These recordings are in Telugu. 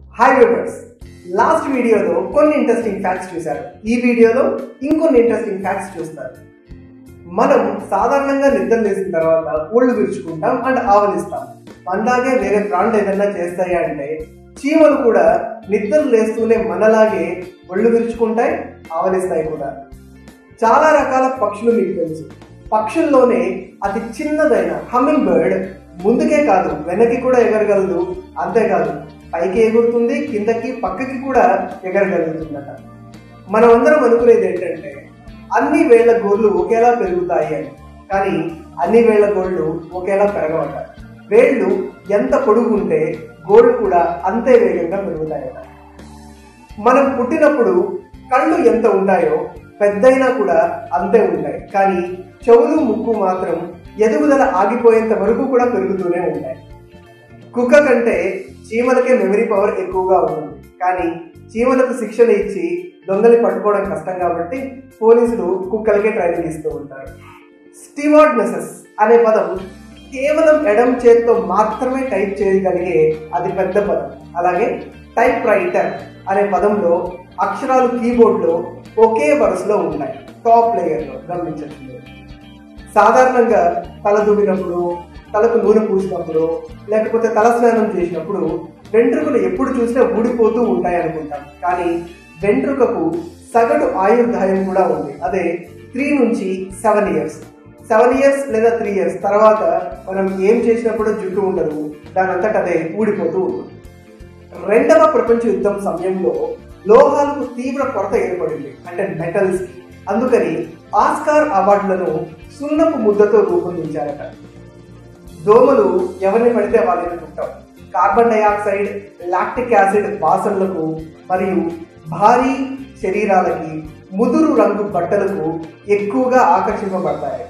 హాయ్ వ్యూవర్స్ లాస్ట్ వీడియోలో కొన్ని ఇంట్రెస్టింగ్ ఫ్యాక్ట్స్ చూశారు ఈ వీడియోలో ఇంకొన్ని ఇంట్రెస్టింగ్ ఫ్యాక్ట్స్ చూస్తారు మనం సాధారణంగా నిద్ర లేచిన తర్వాత ఒళ్ళు విరుచుకుంటాం అండ్ ఆవలిస్తాం మనలాగే వేరే ప్రాణులు ఏదైనా చేస్తాయి అంటే చీమలు కూడా నిద్ర లేస్తూనే మనలాగే ఒళ్ళు విరుచుకుంటాయి ఆవలిస్తాయి కూడా చాలా రకాల పక్షులు మీకు తెలుసు పక్షుల్లోనే అతి చిన్నదైన హమ్మింగ్ బర్డ్ ముందుకే కాదు వెనక్కి కూడా ఎగరగలదు అంతేకాదు పైకి ఎగురుతుంది కిందకి పక్కకి కూడా ఎగరగలుగుతుందట మనం అందరం అనుకునేది ఏంటంటే అన్ని వేళ్ల గోర్లు ఒకేలా పెరుగుతాయి అని కానీ అన్ని వేళ్ల గోళ్ళు ఒకేలా పెరగవట వేళ్ళు ఎంత పొడుగు ఉంటే గోళ్ళు కూడా అంతే వేగంగా పెరుగుతాయట మనం పుట్టినప్పుడు కళ్ళు ఎంత ఉంటాయో పెద్దయినా కూడా అంతే ఉంటాయి కానీ చెవులు ముక్కు మాత్రం ఎదుగుదల ఆగిపోయేంత వరకు కూడా పెరుగుతూనే ఉంటాయి కుక్క కంటే చీమలకే మెమరీ పవర్ ఎక్కువగా ఉంటుంది కానీ చీమలకు శిక్షణ ఇచ్చి దొంగలి పట్టుకోవడం కష్టం కాబట్టి పోలీసులు కుక్కలకే ట్రైనింగ్ ఇస్తూ ఉంటారు స్టీవార్డ్నెసెస్ అనే పదం కేవలం ఎడం చేతితో మాత్రమే టైప్ చేయగలిగే అతి పెద్ద పదం అలాగే టైప్ రైటర్ అనే పదంలో అక్షరాలు కీబోర్డ్లో ఒకే వరుసలో ఉన్నాయి టాప్ లేయర్లో గమనించండి సాధారణంగా తల దువ్వినప్పుడు తలకు నూనె పూసినప్పుడు లేకపోతే తల స్నానం చేసినప్పుడు వెంట్రుకలు ఎప్పుడు చూసినా ఊడిపోతూ ఉంటాయి అనుకుంటాం కానీ వెంట్రుకకు సగటు ఆయుర్దాయం కూడా ఉంది అదే త్రీ నుంచి సెవెన్ ఇయర్స్ సెవెన్ ఇయర్స్ లేదా త్రీ ఇయర్స్ తర్వాత మనం ఏం చేసినప్పుడు జుట్టు ఉండదు దాని అంతట అదే ఊడిపోతూ ఉంటుంది రెండవ ప్రపంచ యుద్ధం సమయంలో లోహాలకు తీవ్ర కొరత ఏర్పడింది అంటే మెటల్స్ కి అందుకని ఆస్కార్ అవార్డులను సున్నపు ముద్దతో రూపొందించారట దోమలు ఎవరిని పడితే వాళ్ళని కుట్టాం కార్బన్ డైఆక్సైడ్ లాక్టిక్ యాసిడ్ వాసనలకు మరియు భారీ శరీరాలకి ముదురు రంగు బట్టలకు ఎక్కువగా ఆకర్షింపబడతాయట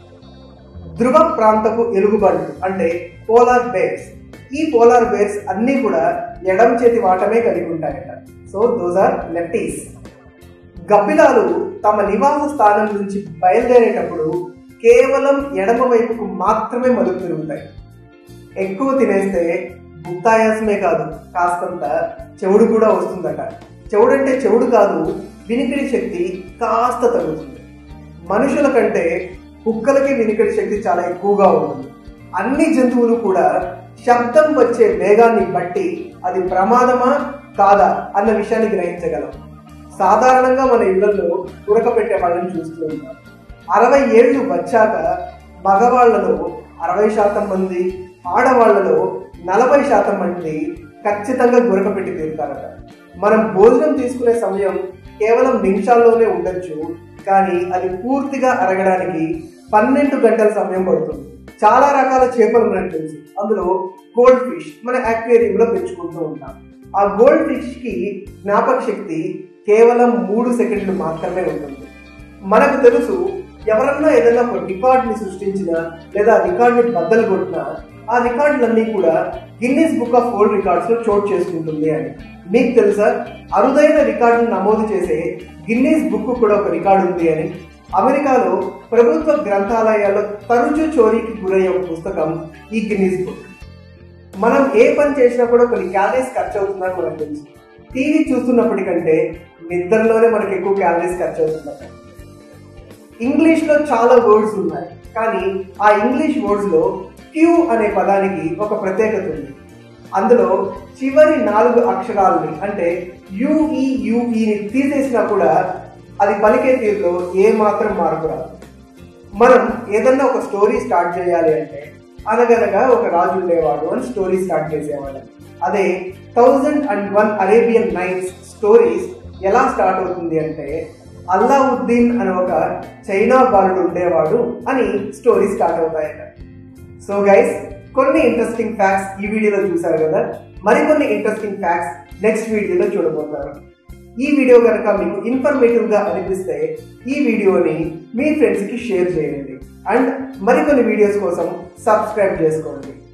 ధ్రువ ప్రాంతపు ఎలుగుబంట్లు అంటే పోలార్ బేర్స్ ఈ పోలార్ బేర్స్ అన్నీ కూడా ఎడం చేతి వాటమే కలిగి ఉంటాయట సో దోస్ ఆర్ లెఫ్టీస్ గబ్బిలాలు తమ నివాస స్థానం నుంచి బయలుదేరేటప్పుడు కేవలం ఎడమ వైపుకు మాత్రమే మలుపు తిరుగుతాయి ఎక్కువ తినేస్తే గుప్తాయాసమే కాదు కాస్తంత చెవుడు కూడా వస్తుందట చెవుడంటే చెవుడు కాదు వినికిడి శక్తి కాస్త తగ్గుతుంది మనుషుల కంటే కుక్కలకి వినికిడి శక్తి చాలా ఎక్కువగా ఉంటుంది అన్ని జంతువులు కూడా శబ్దం వచ్చే వేగాన్ని బట్టి అది ప్రమాదమా కాదా అన్న విషయాన్ని గ్రహించగలం సాధారణంగా మన ఇళ్లలో ఉడకపెట్టే వాళ్ళని చూస్తూ ఉంటాం అరవై ఏళ్ళు వచ్చాక మగవాళ్లలో అరవై శాతం మంది ఆడవాళ్లలో నలభై శాతం మంది ఖచ్చితంగా గురకపెట్టి తీరుతారట మనం భోజనం తీసుకునే సమయం కేవలం నిమిషాల్లోనే ఉండొచ్చు కానీ అది పూర్తిగా అరగడానికి పన్నెండు గంటల సమయం పడుతుంది చాలా రకాల చేపలు మనకు తెలుసు అందులో గోల్డ్ ఫిష్ మన అక్వేరియంలో పెంచుకుంటూ ఉంటాం ఆ గోల్డ్ ఫిష్ కి జ్ఞాపక శక్తి కేవలం మూడు సెకండ్లు మాత్రమే ఉంటుంది మనకు తెలుసు ఎవరన్నా ఏదైనా ఒక రికార్డ్ని సృష్టించిన లేదా రికార్డ్ని బద్దలు కొట్టినా ఆ రికార్డులన్నీ కూడా Guinness book of world records లో చోటు చేసుకుంటుంది అని మీకు తెలుసా అరుదైన రికార్డును నమోదు చేసే గిన్నీస్ బుక్ కూడా ఒక రికార్డు ఉంది అని అమెరికాలో ప్రభుత్వ గ్రంథాలయాల్లో తరచూ చోరీకి గురయ్యే ఒక పుస్తకం ఈ గిన్నీస్ బుక్ మనం ఏ పని చేసినా కూడా కొన్ని క్యాలరీస్ ఖర్చు అవుతుందని మనకు తెలుసు టీవీ చూస్తున్నప్పటికంటే నిద్రలోనే మనకి ఎక్కువ క్యాలరీస్ ఖర్చు అవుతుందట ఇంగ్లీష్ లో చాలా వర్డ్స్ ఉన్నాయి కానీ ఆ ఇంగ్లీష్ వర్డ్స్ లో క్యూ అనే పదానికి ఒక ప్రత్యేకత ఉంది అందులో చివరి నాలుగు అక్షరాలని అంటే యుఈ యుఈని తీసేసినా కూడా అది పలికే తీరులో ఏ మాత్రం మార్పు రాదు మనం ఏదన్నా ఒక స్టోరీ స్టార్ట్ చేయాలి అంటే అనగనగా ఒక రాజు ఉండేవాడు అని స్టోరీ స్టార్ట్ చేసేవాడు అదే thousand and one Arabian nights stories ఎలా స్టార్ట్ అవుతుంది అంటే అల్లావుద్దీన్ అనే ఒక చైనా బాలుడు ఉండేవాడు అని స్టోరీ స్టార్ట్ అవుతాయట సో గైస్ కొన్ని ఇంట్రెస్టింగ్ ఫ్యాక్ట్స్ ఈ వీడియోలో చూసారు కదా మరికొన్ని ఇంట్రెస్టింగ్ ఫ్యాక్ట్స్ నెక్స్ట్ వీడియోలో చూడబోతారు ఈ వీడియో కనుక మీకు ఇన్ఫర్మేటివ్ గా అనిపిస్తే ఈ వీడియోని మీ ఫ్రెండ్స్ కి షేర్ చేయండి అండ్ మరికొన్ని వీడియోస్ కోసం సబ్స్క్రైబ్ చేసుకోండి